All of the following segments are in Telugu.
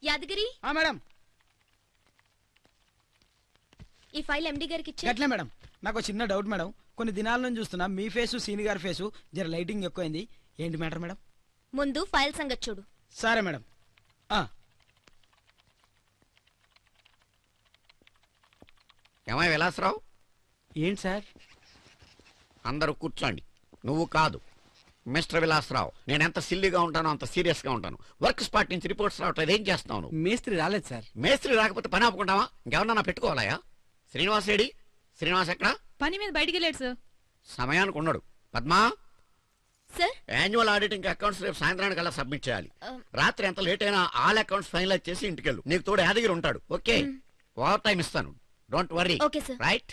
యాదగిరి ఆ మేడం ఈ ఫైల్ ఎండి గారికి ఇచ్చే గట్లే మేడం నాకు ఒక చిన్న డౌట్ మేడం కొన్ని దినాల నుంచి చూస్తున్నా మీ ఫేసు సీని గారి ఫేసు జర లైటింగ్ ఎక్కువైంది ఏంటి మ్యాటర్ మేడం ముందు ఫైల్ సంగతి చూడు సరే మేడం ఆ, ఏమై విలాసరావు ఏంటి సార్ అందరూ కూర్చోండి నువ్వు కాదు మిస్టర్ విలాసరావు నేను ఎంత సిల్లీగా ఉంటానో అంత సీరియస్ గా ఉంటాను వర్క్ స్పాట్ నుంచి రిపోర్ట్స్ రావట్లేదు ఏం చేస్తావు నువ్వు? మేస్త్రి రాలేదు సార్ మేస్త్రి రాకపోతే పని ఆపుకుంటావా ఇంకెవరన్నా పెట్టుకోవాలయా శ్రీనివాస్ ఏడి శ్రీనివాస్ ఎక్కడ పని మీద బయటికి వెళ్ళాడు సార్ సమయానికి ఉన్నాడు Padma sir annual auditing accounts రేపు సాయంత్రానికి అలా సబ్మిట్ చేయాలి ఆ. రాత్రి ఎంత లేట్ అయినా ఆల్ అకౌంట్స్ ఫైనలైజ్ చేసి ఇంటికెళ్ళు నీకు తోడు యాదగిరి ఉంటాడు ఓకే ఓవర్ టైం ఇస్తాను don't worry okay sir right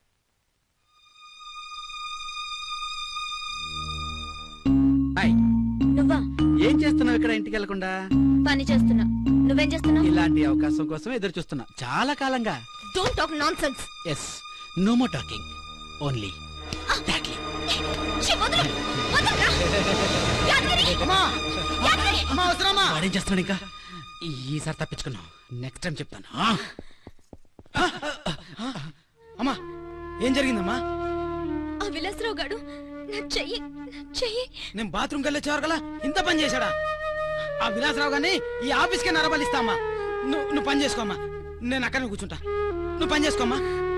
hi నువ్వా ఏం చేస్తున్నావు ఇక్కడ ఇంటికి వెళ్లకుండా పని చేస్తున్నా నువ్వేం చేస్తున్నావు ఇలాంటి అవకాశం కోసం ఎదురు చూస్తున్నా చాలా కాలంగా don't talk nonsense yes no more talking only అమ్మా అమ్మా అవసరమా వాడేం చేస్తున్నాడు ఇంకా ఈసారి తప్పించుకున్నావు నెక్స్ట్ టైం చెప్తాను అమ్మా ఏం జరిగిందమ్మా ఆ విలాసరావు గాడు నా చెయ్యి నా చెయ్యి నేను బాత్రూమ్కి వెళ్ళి వచ్చేవారు కదా ఇంత పని చేశాడా ఆ విలాసరావు గారిని ఈ ఆఫీస్కే నరబలిస్తా అమ్మా నువ్వు నువ్వు పని చేసుకోమ్మా నేను అక్కడనే కూర్చుంటా నువ్వు పని చేసుకోమ్మా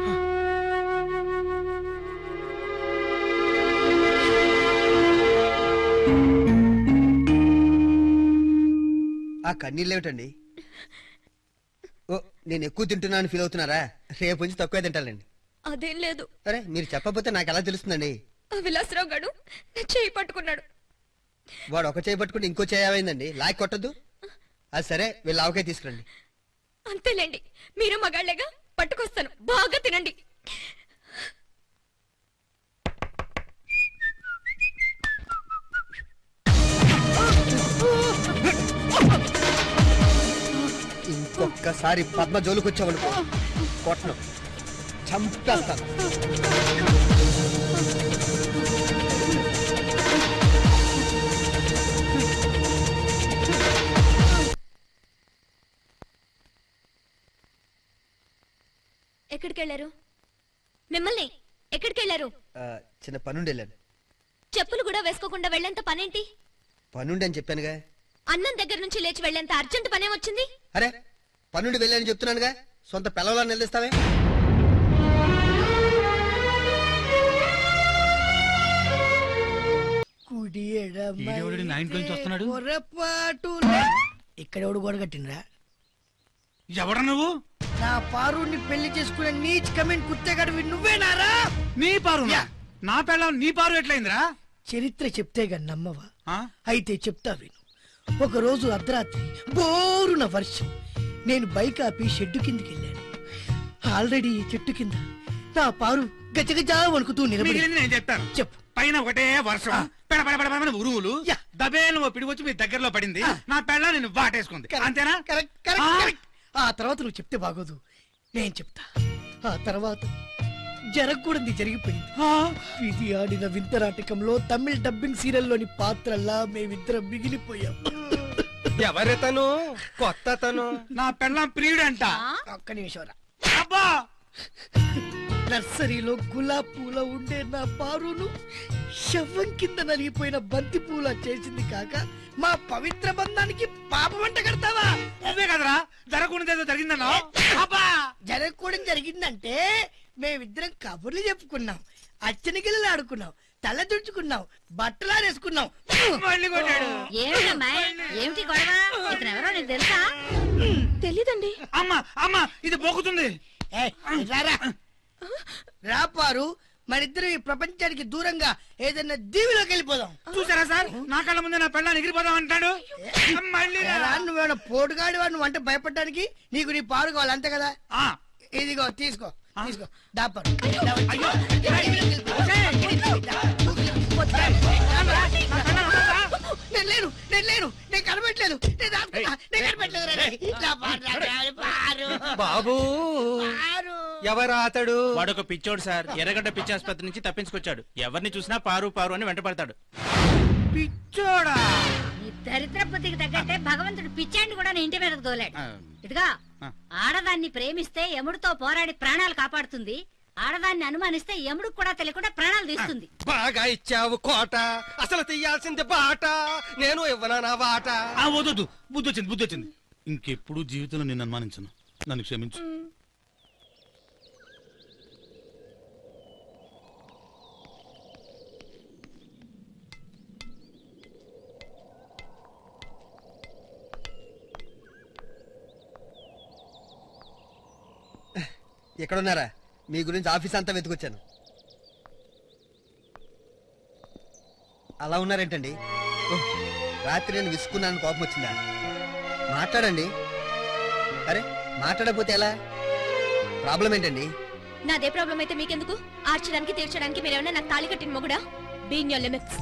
ఆ కన్నీళ్ళేమిటండి ఓ నేను ఎక్కువ తింటున్నాను ఫీల్ అవుతున్నారా రేపు నుంచి తక్కువ తింటానండి అదేం లేదు అరే మీరు చెప్పకపోతే నాకు ఎలా తెలుస్తుందండి ఆ విలాసరావు గాడు నా చెయ్యి పట్టుకున్నాడు వాడు ఒక చేయి పట్టుకుంటే ఇంకో చేయి ఏమైందండి లాక్ కొట్టద్దు అది సరే వీళ్ళు ఆవకాయ తీసుకురండి అంతేలేండి మీరు మగాళ్ళేగా పట్టుకొస్తాను బాగా తినండి ఇంకొక్కసారి పద్మ జోలికి వచ్చామనుకో కొట్టను చంపేస్తాను ఎక్కడికి వెళ్ళారు మిమ్మల్ని ఎక్కడికి వెళ్ళారు ఆ, చిన్న పనుండి వెళ్ళాను చెప్పులు కూడా వేసుకోకుండా వెళ్ళేంత పనేంటి పనుండి అని చెప్పానుగా అన్నం దగ్గర నుంచి లేచి వెళ్ళేంత అర్జెంట్ పనే వచ్చింది అరే పనుండి వెళ్ళాను చెప్తున్నానుగా సొంత పిల్లలా నిలదీస్తావే కుడి ఎడమ ఈడెవడు నా ఇంట్లో నుంచి వస్తున్నాడు? పొరపాటు ఇక్కడ ఎవడు గోడ కట్టినరా ఎవడ నువ్వు నా పారుని పెళ్లి చేసుకునే నీచ్ కమెంట్ కుత్తేగాడు నువ్వేనారా నీ పారు నా పెళ్ళం నీ పారు ఎట్లయిందిరా చరిత్ర చెప్తే గా నమ్మవా ఆ? అయితే చెప్తా విను ఒక రోజు అర్ధరాత్రి బోరున వర్షం నేను బైక్ ఆపి షెడ్డు కిందికి వెళ్ళాను ఆల్రెడీ ఈ చెట్టు కింద నా పారు గజగజా వణుకుతూ నిలబడి మిగిలింది నేను చెప్తాను చెప్పు పైన ఒకటే వర్షం పెడ పెడ పెడ పెడ ఉరుములు యా. దబేలు ఓ పిడి వచ్చి మీ దగ్గరలో పడింది నా పెళ్ళ నేను వాటేసుకుంది కరెక్ట్, అంతేనా కరెక్ట్ కరెక్ట్ ఆ? కరెక్ట్ ఆ తర్వాత నువ్వు చెప్తే బాగోదు నేను చెప్తా ఆ తర్వాత జరగకూడదు జరిగిపోయింది ఇది ఆడిన వింత నాటకంలో తమిళ డబ్బింగ్ సీరియల్లోని పాత్రల్లా మేమిద్దరం మిగిలిపోయాం ఎవరితను కొత్త తను నా పెళ్ళం ప్రియుడంట ఒక్క నిమిషం రా. అబ్బా నర్సరీలో గులాబ్ పూల ఉండే నా పారును శవం కింద నలిగిపోయిన బంతి పూల చేసింది కాక మా పవిత్ర బంధానికి పాప వంట కడతావా అదే కదరా జరగకూడదు జరిగిందన్నా అబ్బా జరగకూడదు జరిగిందంటే మేమిద్దరం కబుర్లు చెప్పుకున్నాం అచ్చనిగిల్లలు ఆడుకున్నాం తల తుడుచుకున్నాం బట్టలారేసుకున్నాం మళ్ళీ కొట్టాడు ఏమిటమ్మా ఏమిటి గొడవ ఇతను ఎవరో నీకు తెలుసా తెలీదండి అమ్మ అమ్మ ఇది పోకుతుంది ఏయ్, రారా రాపారు మనిద్దరం ఈ ప్రపంచానికి దూరంగా ఏదైనా దీవిలోకి వెళ్ళిపోదాం చూసారా సార్ నా కళ్ళ ముందే నా పెళ్ళాన్ని ఎగిరిపోదాం అంటాడు మళ్ళీ రా. ఏరా, నువ్వేమైనా పోటుగాడి వాడు నువ్వు అంటే భయపడడానికి నీకు నీ పారు కావాలి అంతే కదా ఆ, ఇదిగో తీసుకో తీసుకో దాపారు అయ్యో, నేను లేను నేను లేను నేను కనబెట్టలేదు నేను దాచుకున్నా, నేను కనబెట్టలేదు రా, రేయ్. నా పారు, నా పారు, పారు. బాబు పారు. ఎవరా అతడు వాడొక పిచ్చోడు సార్ ఎర్రగడ్డ పిచ్చి ఆసుపత్రి నుంచి తప్పించుకొచ్చాడు ఎవరిని చూసినా పారు పారు అని వెంటపడతాడు పిచ్చోడా నీ దరిద్ర బుద్ధికి తగ్గట్టే భగవంతుడు పిచ్చాండి కూడా నీ ఇంటి మీదకు తోలాడు ఆ, ఇదిగా ఆ. ఆడదాన్ని ప్రేమిస్తే యముడితో పోరాడి ప్రాణాలు కాపాడుతుంది ఆడదాన్ని అనుమానిస్తే యముడికి కూడా తెలియకుండా ప్రాణాలు తీస్తుంది బాగా ఇచ్చావు కోట అసలు తీయాల్సింది బాట నేను ఇవ్వనా నా వాట ఆ వద్దు బుద్ధి వచ్చింది బుద్ధి వచ్చింది ఇంకెప్పుడు జీవితంలో నిన్ను అనుమానించను నన్ను క్షమించు ఎక్కడున్నారా మీ గురించి ఆఫీస్ అంతా వెతుకొచ్చాను అలా ఉన్నారేంటండి ఓహ్, రాత్రి నేను విసుకున్నాను కోపం వచ్చిందా మాట్లాడండి అరే మాట్లాడకపోతే ఎలా ప్రాబ్లం ఏంటండి నాదే ప్రాబ్లం అయితే మీకెందుకు ఆర్చడానికి తీర్చడానికి మీరేమన్నా నాకు తాళి కట్టిన మొగుడా be in your limits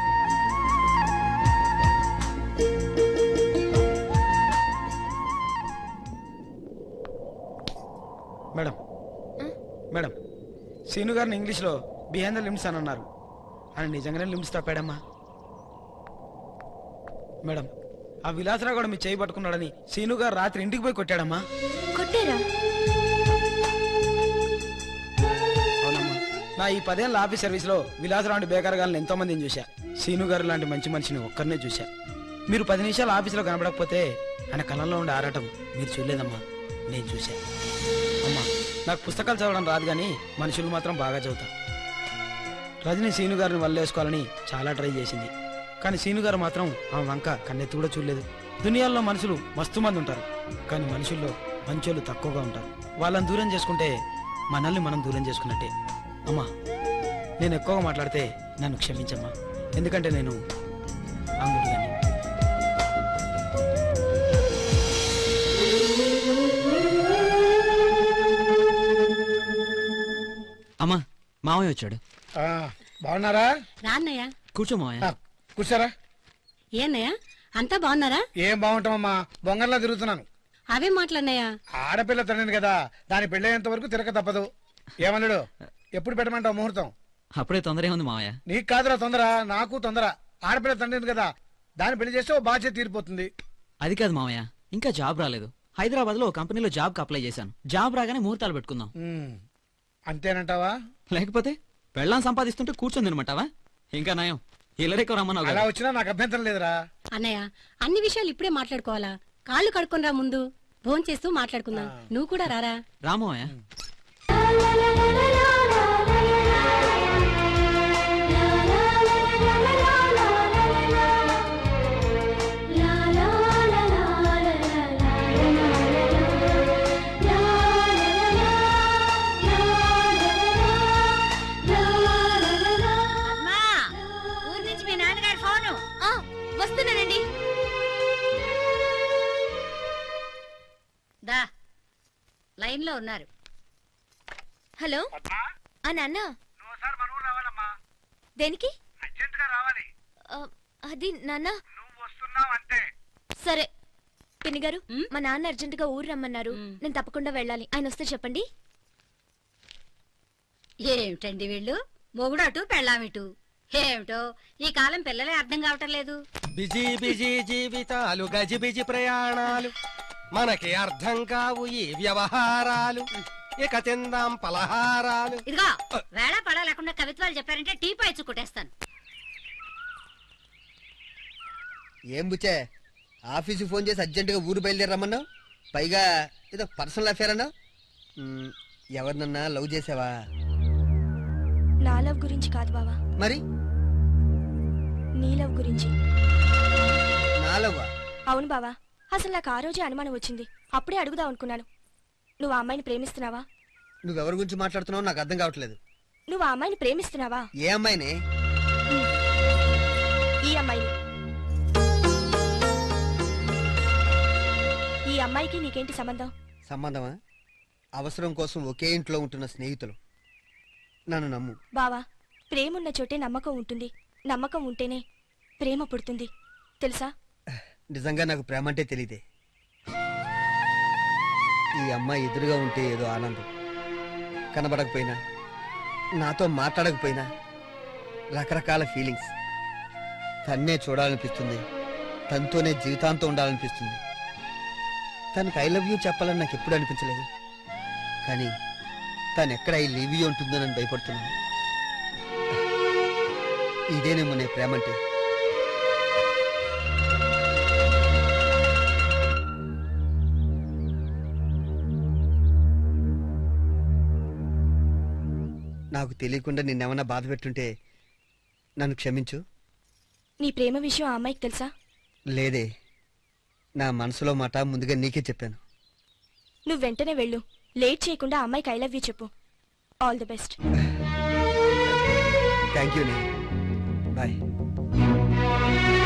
madam madam Seenu గారిని ఇంగ్లీష్లో బిహైండ్ ద లిమ్స్ అని అన్నారు ఆయన నిజంగానే లిమ్స్ తప్పాడమ్మా మేడం ఆ విలాసరావు కూడా మీ చేయి పట్టుకున్నాడని సీను గారు రాత్రి ఇంటికి పోయి కొట్టాడమ్మా కొట్టారా అవునమ్మా నా ఈ పదేళ్ళ ఆఫీస్ సర్వీస్ లో విలాసరావు బేకార్ గారిని ఎంతో మందిని చూశా సీను గారు లాంటి మంచి మనిషిని ఒక్కరినే చూశా మీరు పది నిమిషాలు ఆఫీసులో కనబడకపోతే ఆయన కళ్ళల్లో ఉండే ఆరాటం మీరు చూడలేదమ్మా నేను చూశా అమ్మా నాకు పుస్తకాలు చదవడం రాదు కానీ మనుషులు మాత్రం బాగా చదువుతా రజని సీను గారిని వల్లేసుకోవాలని చాలా ట్రై చేసింది కానీ సీను గారు మాత్రం ఆమె వంక కన్నెత్తి కూడా చూడలేదు దునియాల్లో మనుషులు మస్తు మంది ఉంటారు కానీ మనుషుల్లో మంచోళ్ళు తక్కువగా ఉంటారు వాళ్ళని దూరం చేసుకుంటే మనల్ని మనం దూరం చేసుకున్నట్టే అమ్మా నేను ఎక్కువగా మాట్లాడితే నన్ను క్షమించమ్మా ఎందుకంటే నేను అంగుడిగాని అమ్మా మావయ్య వచ్చాడు బాగున్నారా రాన్నయ్య కూర్చో మావయ్య కూర్చారా ఏన్నయ్య అంతా బాగున్నారా ఏం బాగుంటామమ్మా బొంగర్లా తిరుగుతున్నాను అవే మాటలన్నయ్య ఆడపిల్ల తండ్రిని కదా దాని పెళ్ళయ్యేంత వరకు తిరగ తప్పదు ఏమన్నాడు ఎప్పుడు పెట్టమంటావు ముహూర్తం అప్పుడే తొందరే ఉంది మావయ్య నీకు కాదురా తొందర నాకు తొందర ఆడపిల్ల తండ్రిని కదా దాన్ని పెళ్లి చేస్తే ఓ బాధ్యత తీరిపోతుంది అది కాదు మావయ్య ఇంకా జాబ్ రాలేదు హైదరాబాద్ లో ఓ కంపెనీలో జాబ్ కి అప్లై చేశాను జాబ్ రాగానే ముహూర్తాలు పెట్టుకుందాం ఉమ్, అంతేనంటావా లేకపోతే పెళ్ళాం సంపాదిస్తుంటే కూర్చొని తినమంటావా ఇంకా నయం ఇల్లరేకో రమ్మన్నావు అలా కదా. వచ్చినా నాకు అభ్యంతరం లేదురా అన్నయ్య అన్ని విషయాలు ఇప్పుడే మాట్లాడుకోవాలా కాళ్ళు కడుక్కొని రా ముందు ఫోన్ చేస్తూ మాట్లాడుకుందాం నువ్వు కూడా రారా రా మావయ్య అమ్మా ఊరి నుంచి మీ నాన్నగారి ఫోను ఆ, వస్తున్నానండి దా లైన్ లో ఉన్నారు హలో ఆ నాన్న దేనికి ఆ, అది నాన్న సరే పిన్ని గారు మా నాన్న అర్జెంట్ గా ఊరు రమ్మన్నారు నేను తప్పకుండా వెళ్ళాలి ఆయన వస్తే చెప్పండి ఏమిటండి వీళ్ళు మొగుడు అటు పెళ్ళామిటు ఏమిటో ఈ కాలం పిల్లలే అర్థం కావటం లేదు బిజీ బిజీ జీవితాలు గజి బిజి ప్రయాణాలు మనకి అర్థం కావు ఈ వ్యవహారాలు ఇక తిందాం పలహారాలు ఇదిగో వేళ పడ లేకుండా కవిత్వాలు చెప్పారంటే టీ పై చుక్కుటేస్తాను ఏం బుచ్చే ఆఫీస్కి ఫోన్ చేసి అర్జెంటుగా ఊరు బయలుదేరమ్మన్నావు పైగా ఏదో పర్సనల్ అఫేర్ అన్నావు మ్, ఎవరినన్నా లవ్ చేసావా నా లవ్ గురించి కాదు బావా మరి నీ లవ్ గురించి నా లవ్వా అవును బావా అసలు నాకు ఆ రోజే అనుమానం వచ్చింది అప్పుడే అడుగుదాం అనుకున్నాను నువ్వు ఆ అమ్మాయిని ప్రేమిస్తున్నావా నువ్వెవరి గురించి మాట్లాడుతున్నావు నాకు అర్థం కావట్లేదు నువ్వు ఆ అమ్మాయిని ప్రేమిస్తున్నావా ఏ అమ్మాయిని ఈ అమ్మాయిని ఈ అమ్మాయికి నీకేంటి సంబంధం సంబంధమా అవసరం కోసం ఒకే ఇంట్లో ఉంటున్న స్నేహితులు నన్ను నమ్ము బావా ప్రేమున్న చోటే నమ్మకం ఉంటుంది నమ్మకం ఉంటేనే ప్రేమ పుడుతుంది తెలుసా నిజంగా నాకు ప్రేమ అంటే తెలియదే ఈ అమ్మాయి ఎదురుగా ఉంటే ఏదో ఆనందం కనబడకపోయినా నాతో మాట్లాడకపోయినా రకరకాల ఫీలింగ్స్ తన్నే చూడాలనిపిస్తుంది తనతోనే జీవితాంతం ఉండాలనిపిస్తుంది తనకు ఐ లవ్ యూ చెప్పాలని నాకు ఎప్పుడు అనిపించలేదు కానీ తను ఎక్కడ ఐ లీవ్ యూ ఉంటుందోనని భయపడుతున్నాను ఇదేనేమో నే ప్రేమంటే నాకు తెలియకుండా నిన్నేమన్నా బాధ పెట్టుంటే నన్ను క్షమించు నీ ప్రేమ విషయం ఆ అమ్మాయికి తెలుసా లేదే నా మనసులో మాట ముందుగా నీకే చెప్పాను నువ్వు వెంటనే వెళ్ళు లేట్ చేయకుండా ఆ అమ్మాయికి ఐ లవ్ యూ చెప్పు all the best thank you నే బాయ్